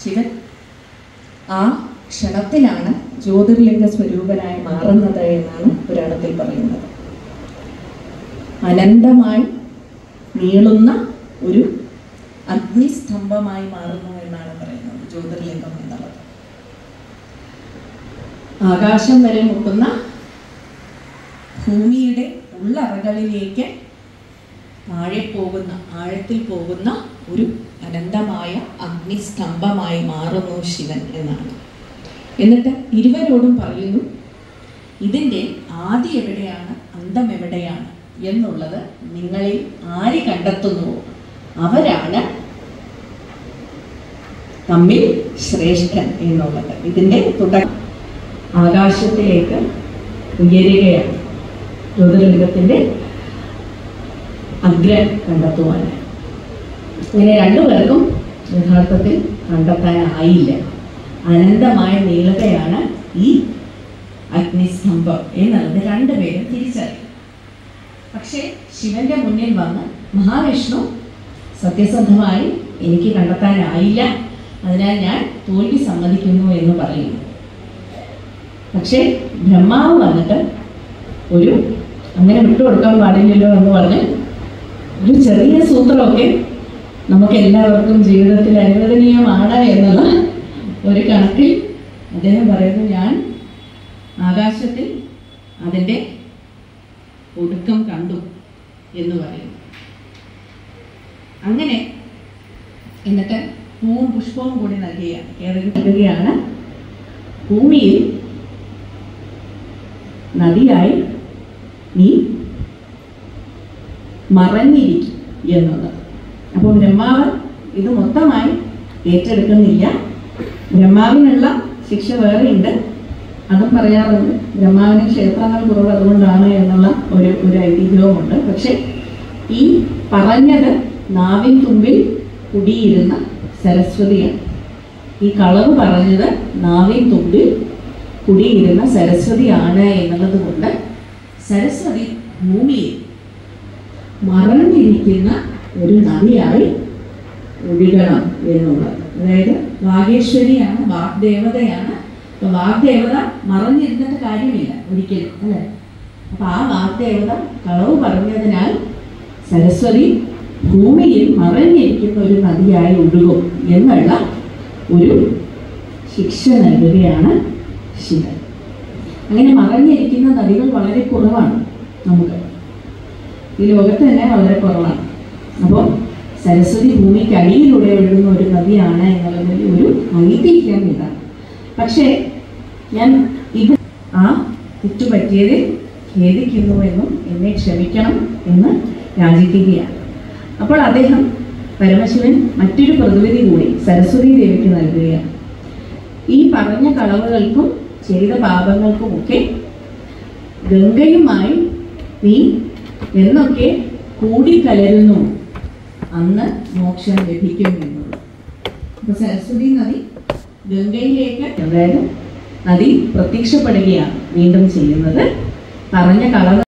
ശിവൻ ആ ക്ഷണത്തിലാണ് ജ്യോതിർലിംഗ സ്വരൂപനായി മാറുന്നത് എന്നാണ് പുരാണത്തിൽ പറയുന്നത് അനന്തമായി നീളുന്ന ഒരു അഗ്നിസ്തംഭമായി മാറുന്നു എന്നാണ് പറയുന്നത് ജ്യോതിർലിംഗം എന്നുള്ളത് ആകാശം വരെ മുട്ടുന്ന ഭൂമിയുടെ ഉള്ളറകളിലേക്ക് താഴെ പോകുന്ന ആഴത്തിൽ പോകുന്ന ഒരു അനന്തമായ അഗ്നിസ്തംഭമായി മാറുന്നു ശിവൻ എന്നാണ് എന്നിട്ട് ഇരുവരോടും പറയുന്നു ഇതിൻ്റെ ആദി എവിടെയാണ് അന്തം എവിടെയാണ് എന്നുള്ളത് നിങ്ങളിൽ ആര് കണ്ടെത്തുന്നുവോ അവരാണ് തമ്മിൽ ശ്രേഷ്ഠൻ എന്നുള്ളത് ഇതിൻ്റെ തുടക്കം ആകാശത്തിലേക്ക് ഉയരുകയാണ് ജ്യോതിർലിംഗത്തിൻ്റെ അഗ്ര കണ്ടെത്തുവാനായി ഇങ്ങനെ രണ്ടുപേർക്കും യഥാർത്ഥത്തിൽ കണ്ടെത്താനായില്ല അനന്തമായ നീളതയാണ് ഈ അഗ്നിസ്തംഭം എന്നുള്ളത് രണ്ടുപേരും തിരിച്ചറിയും പക്ഷേ ശിവന്റെ മുന്നിൽ വന്ന് മഹാവിഷ്ണു സത്യസന്ധമായി എനിക്ക് കണ്ടെത്താനായില്ല അതിനാൽ ഞാൻ തോൽവി സമ്മതിക്കുന്നു എന്ന് പറയുന്നു പക്ഷേ ബ്രഹ്മാവ് വന്നിട്ട് ഒരു അങ്ങനെ വിട്ടുകൊടുക്കാൻ പാടില്ലല്ലോ എന്ന് പറഞ്ഞ് ഒരു ചെറിയ സൂത്രമൊക്കെ നമുക്ക് എല്ലാവർക്കും ജീവിതത്തിൽ അനുവദനീയമാണ് എന്നുള്ള ഒരു കണക്കിൽ അദ്ദേഹം പറയുന്നു ഞാൻ ആകാശത്തിൽ അതിൻ്റെ ഒടുക്കം കണ്ടു എന്ന് പറയുന്നു അങ്ങനെ എന്നിട്ട് പൂവും പുഷ്പവും കൂടി നൽകുകയാണ് ഏതൊക്കെ നൽകുകയാണ് ഭൂമിയിൽ നദിയായി നീ മറഞ്ഞിരിക്കും എന്നുള്ളത് അപ്പോൾ ബ്രഹ്മാവ് ഇത് മൊത്തമായി ഏറ്റെടുക്കുന്നില്ല ബ്രഹ്മാവിനുള്ള ശിക്ഷ വേറെയുണ്ട് അതും പറയാറുണ്ട് ബ്രഹ്മാവിന് ക്ഷേത്രങ്ങൾ കുറവ് അതുകൊണ്ടാണ് എന്നുള്ള ഒരു ഒരു ഐതിഹ്യവുമുണ്ട് പക്ഷെ ഈ പറഞ്ഞത് നാവിൻ തുമ്പിൽ കുടിയിരുന്ന സരസ്വതിയാണ് ഈ കളവ് പറഞ്ഞത് നാവിൻ തുമ്പിൽ കുടിയിരുന്ന സരസ്വതിയാണ് എന്നുള്ളത് കൊണ്ട് സരസ്വതി ഭൂമിയിൽ മറഞ്ഞിരിക്കുന്ന ഒരു നദിയായി ഒഴുകണം എന്നുള്ളത് അതായത് വാഗേശ്വരിയാണ് വാഗ്ദേവതയാണ് അപ്പൊ വാഗ്ദേവത മറഞ്ഞിരുന്നിട്ട് കാര്യമില്ല ഒരിക്കലും അല്ലേ അപ്പൊ ആ വാഗ്ദേവത കളവ് പറഞ്ഞതിനാൽ സരസ്വതി ഭൂമിയിൽ മറഞ്ഞിരിക്കുന്ന ഒരു നദിയായി ഒഴുകും എന്നുള്ള ഒരു ശിക്ഷ നൽകുകയാണ് ശിവൻ അങ്ങനെ മറഞ്ഞിരിക്കുന്ന നദികൾ വളരെ കുറവാണ് നമുക്ക് ഈ ലോകത്ത് തന്നെ വളരെ കുറവാണ് അപ്പോൾ സരസ്വതി ഭൂമിക്ക് അടിയിലൂടെ ഒഴുകുന്ന ഒരു നദിയാണ് എന്നുള്ളതിൽ ഒരു ഐതിഹ്യം ഇതാണ് പക്ഷേ ഞാൻ ഇത് ആ തെറ്റുപറ്റിയതിൽ ഖേദിക്കുന്നുവെന്നും എന്നെ ക്ഷമിക്കണം എന്ന് യാചിക്കുകയാണ് അപ്പോൾ അദ്ദേഹം പരമശിവൻ മറ്റൊരു പ്രതിവിധി കൂടി സരസ്വതി ദേവിക്ക് നൽകുകയാണ് ഈ പറഞ്ഞ കളവുകൾക്കും ചെയ്ത പാപങ്ങൾക്കുമൊക്കെ ഗംഗയുമായി നീ എന്നൊക്കെ കൂടിക്കലരുന്നു അന്ന് മോക്ഷം ലഭിക്കും എന്നുള്ളത് അപ്പൊ സരസ്വതി നദി ഗംഗയിലേക്ക് അതായത് നദി പ്രത്യക്ഷപ്പെടുകയാണ് വീണ്ടും ചെയ്യുന്നത് പറഞ്ഞ കളവ്